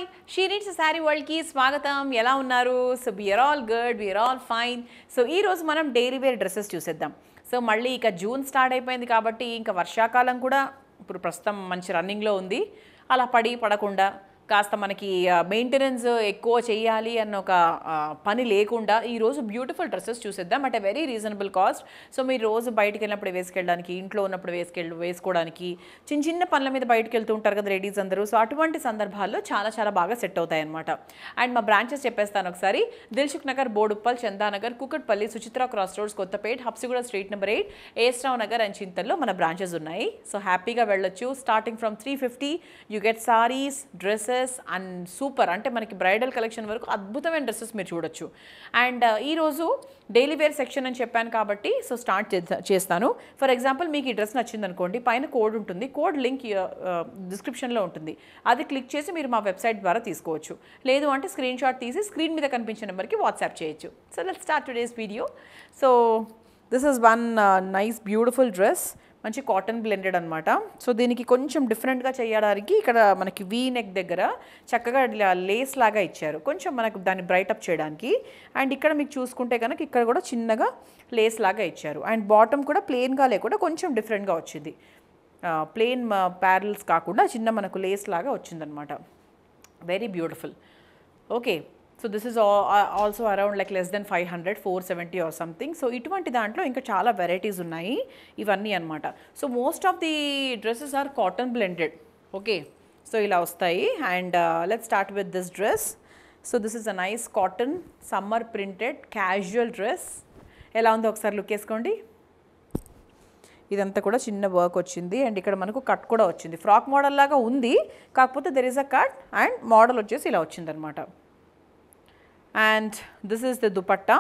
she needs sari వరల్డ్కి స్వాగతం ఎలా ఉన్నారు so we are all good we are all fine so ఈ రోజు మనం డైలీ వేర్ డ్రెస్సెస్ చూసేద్దాం సో మళ్ళీ ఇక జూన్ స్టార్ట్ అయిపోయింది కాబట్టి ఇంకా వర్షాకాలం కూడా ఇప్పుడు ప్రస్తుతం మంచి రన్నింగ్లో ఉంది అలా పడి పడకుండా కాస్త మనకి మెయింటెనెన్స్ ఎక్కువ చేయాలి అన్న ఒక ఆ, పని లేకుండా ఈరోజు బ్యూటిఫుల్ డ్రెస్సెస్ చూసేద్దాం at a very reasonable cost so మీరు రోజు బయటికి వెళ్ళినప్పుడు వేసుకెళ్ళడానికి ఇంట్లో ఉన్నప్పుడు వేసుకెళ్ళి వేసుకోవడానికి చిన్న చిన్న పనుల మీద బయటకు వెళ్తూ ఉంటారు కదా లేడీస్ అందరూ సో అటువంటి సందర్భాల్లో చాలా చాలా బాగా సెట్ అవుతాయి అనమాట అండ్ మా బ్రాంచెస్ చెప్పేస్తాను ఒకసారి Dilsukh Nagar Boduppal Chandanagar Kukatpally Suchitra cross roads Kothapet Habsiguda street number eight SR Nagar and చింతల్లో మన బ్రాంచెస్ ఉన్నాయి సో హ్యాపీగా వెళ్ళొచ్చు starting from three fifty you get saris dresses and super అంటే మనకి బ్రైడల్ కలెక్షన్ వరకు అద్భుతమైన డ్రెస్సెస్ మీరు చూడొచ్చు అండ్ ఈరోజు డైలీ వేర్ సెక్షన్ అని చెప్పాను కాబట్టి సో స్టార్ట్ చేస్తా- చేస్తాను ఫర్ ఎగ్జాంపుల్ మీకు ఈ డ్రెస్ నచ్చింది అనుకోండి పైన కోడ్ ఉంటుంది కోడ్ లింక్ డిస్క్రిప్షన్లో ఉంటుంది అది క్లిక్ చేసి మీరు మా వెబ్సైట్ ద్వారా తీసుకోవచ్చు లేదు అంటే స్క్రీన్ షాట్ తీసి స్క్రీన్ మీద కనిపించే నెంబర్కి వాట్సాప్ చేయొచ్చు so let start today's video so this is one nice beautiful dress మంచి కాటన్ బ్లెండెడ్ అనమాట సో దీనికి కొంచెం డిఫరెంట్గా చేయడానికి ఇక్కడ మనకి వీ నెక్ దగ్గర చక్కగా ఇలా లేస్ లాగా ఇచ్చారు కొంచెం మనకు దాన్ని బ్రైట్ అప్ చేయడానికి అండ్ ఇక్కడ మీకు చూసుకుంటే కనుక ఇక్కడ కూడా చిన్నగా లేస్ లాగా ఇచ్చారు అండ్ బాటమ్ కూడా ప్లెయిన్గా లేకుండా కొంచెం డిఫరెంట్గా వచ్చింది ప్లెయిన్ ప్యారల్స్ కాకుండా చిన్న మనకు లేస్ లాగా వచ్చిందనమాట very beautiful okay so this is also around like less than five hundred four seventy or something so ఇటువంటి దాంట్లో ఇంకా చాలా వెరైటీస్ ఉన్నాయి ఇవన్నీ అనమాట so most of the dresses are cotton blended okay so ఇలా వస్తాయి and let start with this dress so this is a nice cotton summer printed casual dress ఎలా ఉందో ఒకసారి లుక్ వేసుకోండి ఇదంతా కూడా చిన్న వర్క్ వచ్చింది అండ్ ఇక్కడ మనకు కట్ కూడా వచ్చింది ఫ్రాక్ మోడల్ లాగా ఉంది కాకపోతే there is a cut and model వచ్చేసి ఇలా వచ్చిందనమాట and this is the dupatta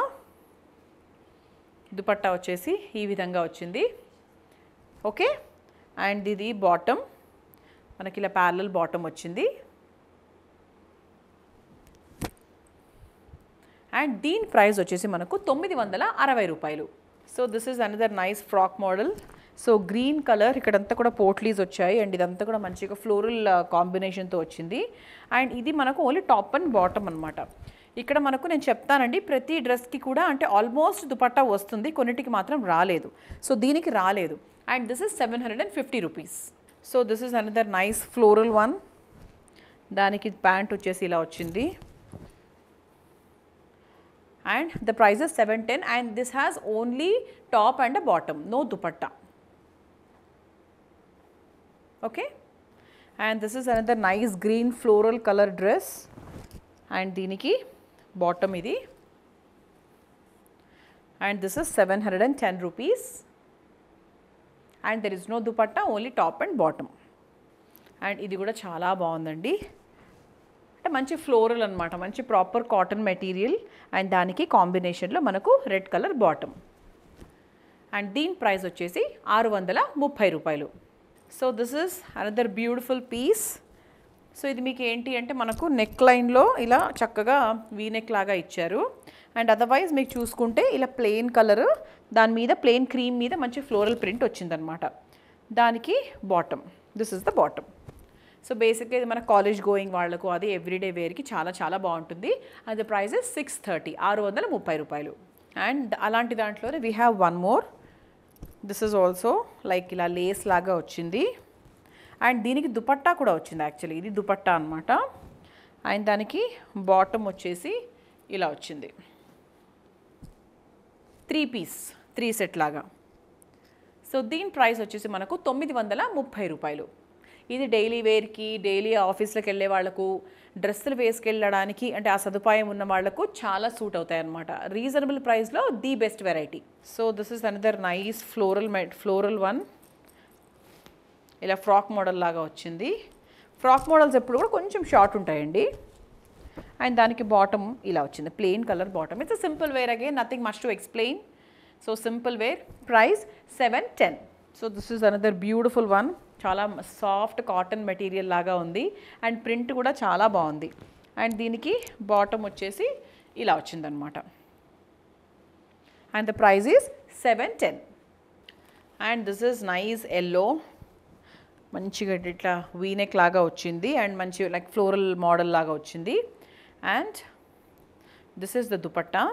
dupatta వచ్చేసి ఈ విధంగా వచ్చింది ఓకే అండ్ ఇది బాటమ్ మనకి ఇలా ప్యారల్ బాటమ్ వచ్చింది అండ్ దీని ప్రైస్ వచ్చేసి మనకు తొమ్మిది వందల అరవై రూపాయలు so this is another nice frock model so green colour ఇక్కడంతా కూడా పోట్లీస్ వచ్చాయి అండ్ ఇదంతా కూడా మంచిగా ఫ్లోరల్ కాంబినేషన్తో వచ్చింది అండ్ ఇది మనకు ఓన్లీ టాప్ అండ్ బాటమ్ అనమాట ఇక్కడ మనకు నేను చెప్తానండి ప్రతి డ్రెస్కి కూడా అంటే ఆల్మోస్ట్ దుపట్టా వస్తుంది కొన్నిటికి మాత్రం రాలేదు సో దీనికి రాలేదు and this is seven hundred and fifty rupees so this is another nice floral one దానికి ప్యాంట్ వచ్చేసి ఇలా వచ్చింది and the price is 710 and this has only top and a bottom no dupatta okay and this is another nice green floral color dress and దీనికి bottom ఇది and this is 710 rupees and there is no dupatta only top and bottom and ఇది కూడా చాలా బాగుందండి అంటే మంచి floral అనమాట మంచి ప్రాపర్ కాటన్ మెటీరియల్ అండ్ దానికి కాంబినేషన్లో మనకు రెడ్ కలర్ బాటమ్ అండ్ దీని ప్రైస్ వచ్చేసి ఆరు వందల ముప్పై రూపాయలు so this is another beautiful piece so ఇది మీకు ఏంటి అంటే మనకు నెక్ లైన్లో ఇలా చక్కగా వీ నెక్ లాగా ఇచ్చారు అండ్ అదర్వైజ్ మీకు చూసుకుంటే ఇలా ప్లెయిన్ కలర్ దాని మీద ప్లెయిన్ క్రీమ్ మీద మంచి ఫ్లోరల్ ప్రింట్ వచ్చిందనమాట దానికి bottom this is the bottom so బేసిక్గా ఇది మన కాలేజ్ గోయింగ్ వాళ్ళకు అది ఎవ్రీడే వేర్కి చాలా చాలా బాగుంటుంది అది ప్రైస్ సిక్స్ థర్టీ ఆరు వందల ముప్పై రూపాయలు అండ్ అలాంటి దాంట్లోనే we have one more this is also like ఇలా లేస్ లాగా వచ్చింది అండ్ దీనికి దుపట్టా కూడా వచ్చింది యాక్చువల్లీ ఇది దుపట్టా అనమాట అండ్ దానికి బాటమ్ వచ్చేసి ఇలా వచ్చింది త్రీ పీస్ త్రీ సెట్ లాగా సో దీని ప్రైస్ వచ్చేసి మనకు తొమ్మిది వందల ముప్పై రూపాయలు ఇది డైలీ వేర్కి డైలీ ఆఫీస్లోకి వెళ్ళే వాళ్ళకు డ్రెస్సులు వేసుకెళ్ళడానికి అంటే ఆ సదుపాయం ఉన్న వాళ్ళకు చాలా సూట్ అవుతాయి అన్నమాట రీజనబుల్ ప్రైస్లో the best variety so this is another nice floral floral one ఇలా ఫ్రాక్ మోడల్ లాగా వచ్చింది ఫ్రాక్ మోడల్స్ ఎప్పుడు కూడా కొంచెం షార్ట్ ఉంటాయండి అండ్ దానికి బాటమ్ ఇలా వచ్చింది plain colour bottom it's simple wear again nothing must to explain so simple wear price seven ten so this is another beautiful one చాలా సాఫ్ట్ కాటన్ మెటీరియల్ లాగా ఉంది అండ్ ప్రింట్ కూడా చాలా బాగుంది అండ్ దీనికి బాటమ్ వచ్చేసి ఇలా వచ్చిందనమాట and the price is seven ten and this is nice yellow మంచిగా ఇట్లా వీనెక్ లాగా వచ్చింది అండ్ మంచి లైక్ ఫ్లోరల్ మోడల్ లాగా వచ్చింది and this is the dupatta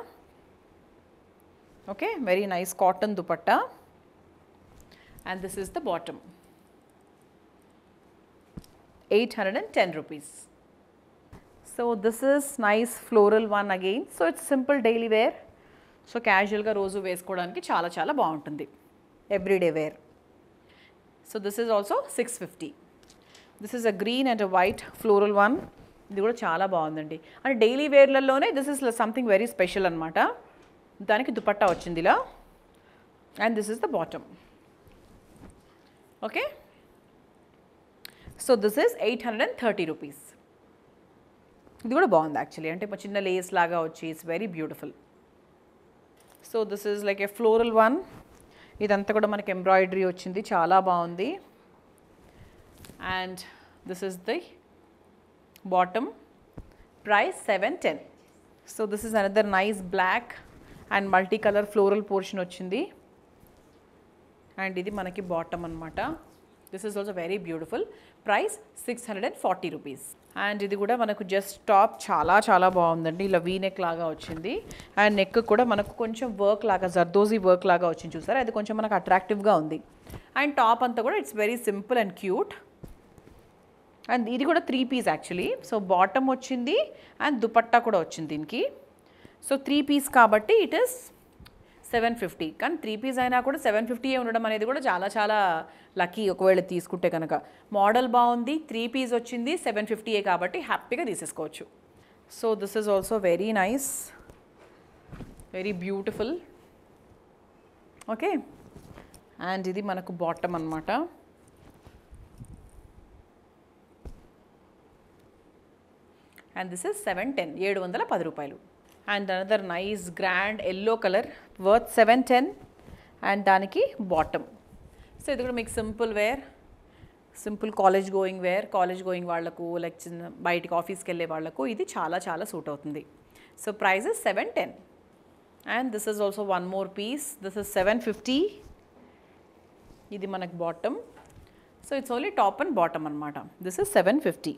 okay very nice cotton dupatta and this is the bottom eight hundred and ten rupees so this is nice floral one again so it's simple daily wear so క్యాజువల్గా రోజు వేసుకోవడానికి చాలా చాలా బాగుంటుంది everyday wear so this is also six fifty this is a green and a white floral one ఇది కూడా చాలా బాగుందండి అంటే డైలీ వేర్లలోనే this is something very special అనమాట దానికి దుపట్టా వచ్చింది ఇలా and this is the bottom okay so this is eight hundred and thirty rupees ఇది కూడా బాగుంది యాక్చువల్లీ అంటే చిన్న లేస్ లాగా వచ్చి it's very beautiful so this is like a floral one ఇదంతా కూడా మనకి ఎంబ్రాయిడరీ వచ్చింది చాలా బాగుంది and this is the bottom price seven ten so this is another nice black and multi colour floral portion వచ్చింది and ఇది మనకి bottom అనమాట this is also very beautiful price six hundred and forty rupees and ఇది కూడా మనకు just top చాలా చాలా బాగుందండి ఇలా వీ నెక్ లాగా వచ్చింది అండ్ నెక్ కూడా మనకు కొంచెం వర్క్ లాగా జర్దోజీ వర్క్ లాగా వచ్చింది చూసారా అది కొంచెం మనకు అట్రాక్టివ్గా ఉంది అండ్ టాప్ అంతా కూడా it's very simple and cute and ఇది కూడా three piece actually so bottom వచ్చింది అండ్ దుపట్టా కూడా వచ్చింది దీనికి సో త్రీ పీస్ కాబట్టి ఇట్ ఇస్ సెవెన్ ఫిఫ్టీ కానీ త్రీ పీస్ అయినా కూడా సెవెన్ ఫిఫ్టీ ఉండడం అనేది కూడా చాలా చాలా లక్కీ ఒకవేళ తీసుకుంటే కనుక మోడల్ బాగుంది త్రీ పీస్ వచ్చింది సెవెన్ ఫిఫ్టీయే కాబట్టి హ్యాపీగా తీసేసుకోవచ్చు so this is also very nice very beautiful okay and ఇది మనకు బాటమ్ అనమాట and this is seven ten ఏడు వందల పది రూపాయలు and another nice grand yellow colour worth seven ten and దానికి బాటమ్ సో ఇది కూడా మీకు simple wear simple college going wear college going వాళ్ళకు లైక్ చిన్న బయటికి ఆఫీస్కి వెళ్ళే వాళ్ళకు ఇది చాలా చాలా సూట్ అవుతుంది so price is seven ten and this is also one more piece this is seven fifty ఇది మనకు bottom so it's only top and bottom అనమాట this is seven fifty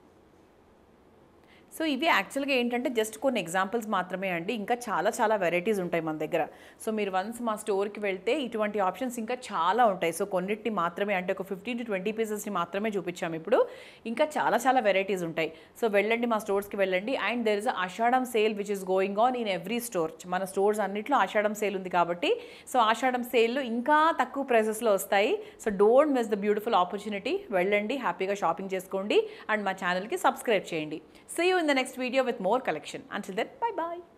so ఇవి యాక్చువల్గా ఏంటంటే జస్ట్ కొన్ని ఎగ్జాంపుల్స్ మాత్రమే అండి ఇంకా చాలా చాలా వెరైటీస్ ఉంటాయి మన దగ్గర సో మీరు వన్స్ మా స్టోర్కి వెళ్తే ఇటువంటి ఆప్షన్స్ ఇంకా చాలా ఉంటాయి సో కొన్నిటిని మాత్రమే అంటే ఒక ఫిఫ్టీన్ టు ట్వంటీ పీసెస్ని మాత్రమే చూపించాము ఇప్పుడు ఇంకా చాలా చాలా వెరైటీస్ ఉంటాయి సో వెళ్ళండి మా స్టోర్స్కి వెళ్ళండి and there is Ashadham sale which is going on in every store మన స్టోర్స్ అన్నింటిలో ఆషాఢం సేల్ ఉంది కాబట్టి సో ఆషాఢం సేల్లో ఇంకా తక్కువ ప్రైసెస్లో వస్తాయి so don't miss the beautiful opportunity వెళ్ళండి హ్యాపీగా షాపింగ్ చేసుకోండి అండ్ మా ఛానల్కి సబ్స్క్రైబ్ చేయండి see you in the next video with more collection until then bye bye